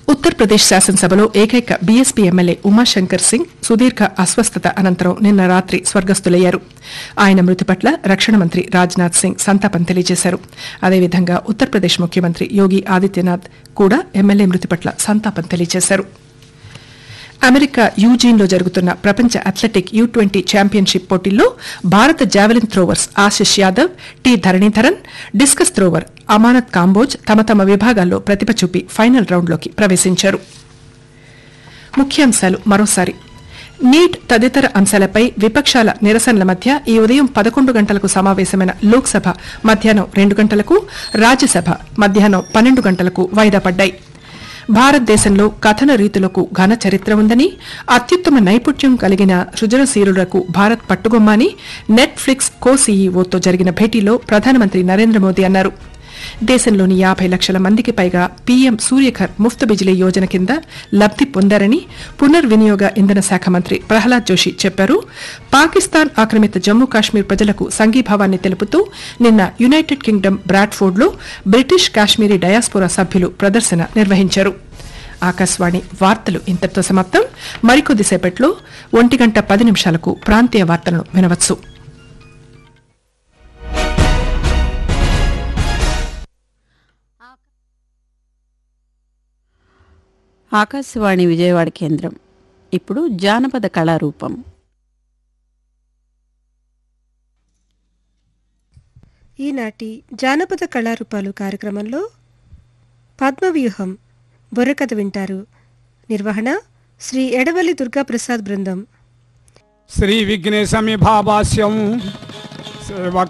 ఉత్తరప్రదేశ్ శాసనసభలో ఏకైక BSP MLA Umashankar Singh సుదీర్ఘ అస్వస్థత అనంతరం నిన్న రాత్రి స్వర్గస్థులయ్యారు ఆయన మృతి పట్ల రక్షణ మంత్రి రాజ్నాథ్ సింగ్ సంతాపం తెలియజేశారు అదేవిధంగా ఉత్తరప్రదేశ్ ముఖ్యమంత్రి యోగి ఆదిత్యనాథ్ కూడా ఎమ్మెల్యే మృతి పట్ల సంతాపం తెలియజేశారు అమెరికా యూజీన్లో జరుగుతున్న ప్రపంచ అథ్లెటిక్ యూ ట్వంటీ ఛాంపియన్షిప్ పోటీల్లో భారత javelin throwers Ashish Yadav T Dharanidharan discus thrower Amanat Kamboj తమ తమ విభాగాల్లో ప్రతిభ చూపి ఫైనల్ రౌండ్లోకి ప్రవేశించారు ముఖ్యాంశాలు మరోసారి నీట్ తదితర అంశాలపై విపక్షాల నిరసనల మధ్య ఈ ఉదయం పదకొండు గంటలకు సమావేశమైన లోక్సభ మధ్యాహ్నం రెండు గంటలకు రాజ్యసభ మధ్యాహ్నం పన్నెండు గంటలకు వాయిదా పడ్డాయి భారతదేశంలో కథన రీతులకు ఘన చరిత్ర ఉందని అత్యుత్తమ నైపుణ్యం కలిగిన సృజనశీలులకు భారత్ పట్టుగొమ్మని నెట్ఫ్లిక్స్ కో సీఈఓతో జరిగిన భేటీలో ప్రధానమంత్రి నరేంద్ర మోదీ అన్నారు దేశంలోని యాభై లక్షల మందికి పైగా పీఎం సూర్యఘర్ ముఫ్త్ బిజిలీ యోజన కింద లబ్ది పొందారని పునర్వినియోగ ఇంధన శాఖ మంత్రి ప్రహ్లాద్ జోషి చెప్పారు పాకిస్తాన్ ఆక్రమిత జమ్మూ కాశ్మీర్ ప్రజలకు సంఘీభావాన్ని తెలుపుతూ నిన్న యునైటెడ్ కింగ్డమ్ బ్రాడ్ఫోర్డ్లో బ్రిటిష్ కాశ్మీరీ డయాస్పోరా సభ్యులు ప్రదర్శన నిర్వహించారు ఆకాశవాణి వార్తలు ఇంతటితో సమాప్తం మరికొద్దిసేపట్లో ఒంటి గంట పది నిమిషాలకు ప్రాంతీయ వార్తలను వినవచ్చు ఆకాశవాణి విజయవాడ కేంద్రం ఇప్పుడు జానపద కళారూపం ఈనాటి జానపద కళారూపాలు కార్యక్రమంలో పద్మవ్యూహం బుర్రకథ వింటారు నిర్వహణ శ్రీ ఎడవల్లి దుర్గాప్రసాద్ బృందం శ్రీ విఘ్నేశమి భావాస్యం సేవక